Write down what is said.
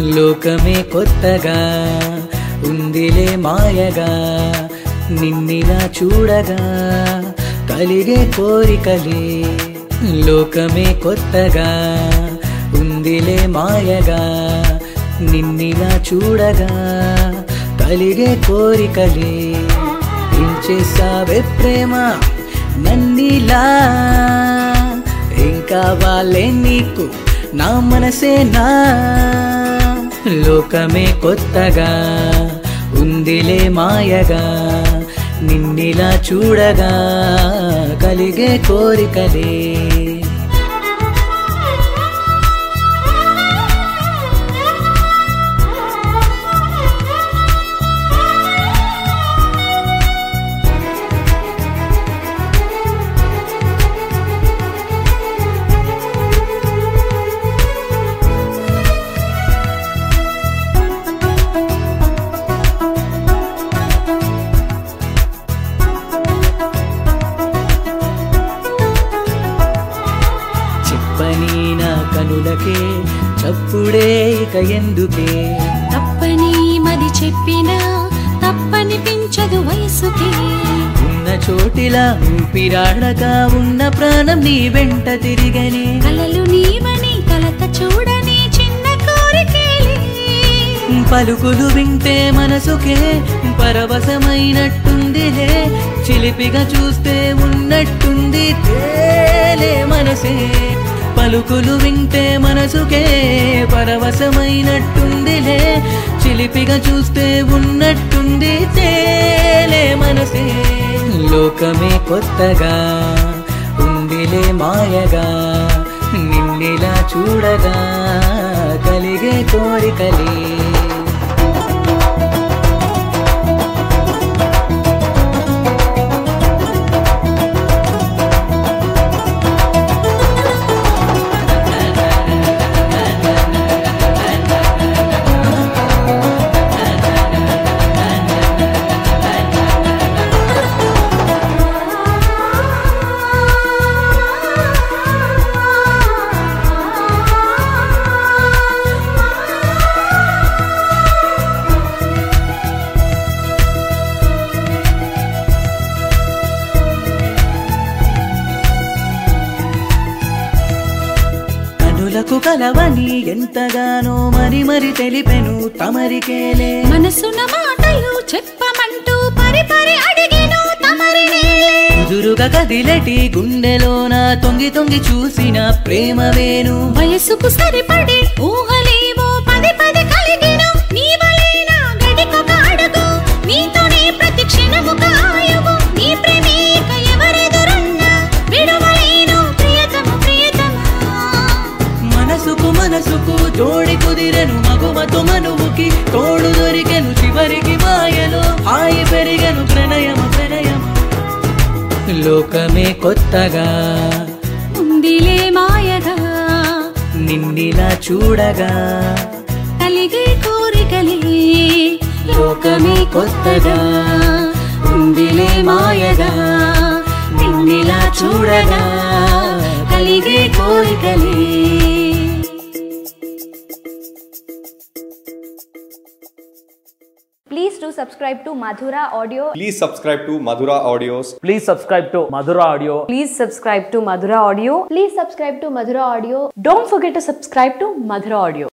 లోకమే కొత్తగా ఉందిలే మాయగా నిన్నిలా చూడగా కలిగే కోరికలే లోకమే కొత్తగా ఉందిలే మాయగా నిన్నిలా చూడగా కలిగే కోరికలే ఏం చేసావే ప్రేమ నన్నిలా ఏం కావాలే నీకు నా మనసేనా లోకమే కొత్తగా ఉందిలే మాయగా నిన్నిలా చూడగా కలిగే కోరికలే చెప్పని నా కనులకే చప్పుడే ఇక ఎందుకే తప్పని మది చెప్పినా తప్పనిపించదు వయసుకి ఉన్న చోటిలా ఊపిరాడక ఉన్న ప్రాణం నీ వెంట తిరిగనే కలలు నీవని కలత చూడని చిన్న కోరికేలే పలుకులు వింటే మనసుకే పరవశమైనట్టుందిలే చిలిపిగా చూస్తే ఉన్నట్టుంది తేలే మనసే పలుకులు వింటే మనసుకే పరవశమైనట్టుందిలే చిలిపిగా చూస్తే ఉన్నట్టుంది తేలే మనసే లోకమే కొత్తగా ఉందిలే మాయగా నిన్నిలా చూడగా కలిగే కోరికలే కనులకు కలవని ఎంతగానో మరి మరి తెలిపెను తమరికేలే మనసున మాటలు చెప్పమంటూ పరి పరి అడిగెను తమరినే ఎదురుగా కదిలటి గుండెలోన తొంగి తొంగి చూసిన ప్రేమ వేణు వయసుకు సరిపడే ఊహలేవో పది పది కలిగెను నీవలేనా గడికొక అడుగు నీతోనే ప్రతి క్షణముక ఆయువు నీ ప్రేమేక ఎవరెదురున్నా విడువలేను ప్రియతము ప్రియతమా మనసుకు మనసుకు జోడి కుదిరెను మగువతో మనువుకి తోడు దొరికెను చివరికి మాయలో హాయి పెరిగెను ప్రణయమ ప్రణయమ లోకమే కొత్తగా ఉందిలే మాయగా నిన్నిలా చూడగా కలిగే కోరికలే లోకమే కొత్తగా ఉందిలే మాయగా నిన్నిలా చూడగా కలిగే కోరికలే Please do subscribe to Madhura Audio. Please subscribe to Madhura Audios. Please subscribe to Madhura Audio. Please subscribe to Madhura Audio. Please subscribe to Madhura Audio. Don't forget to subscribe to Madhura Audio.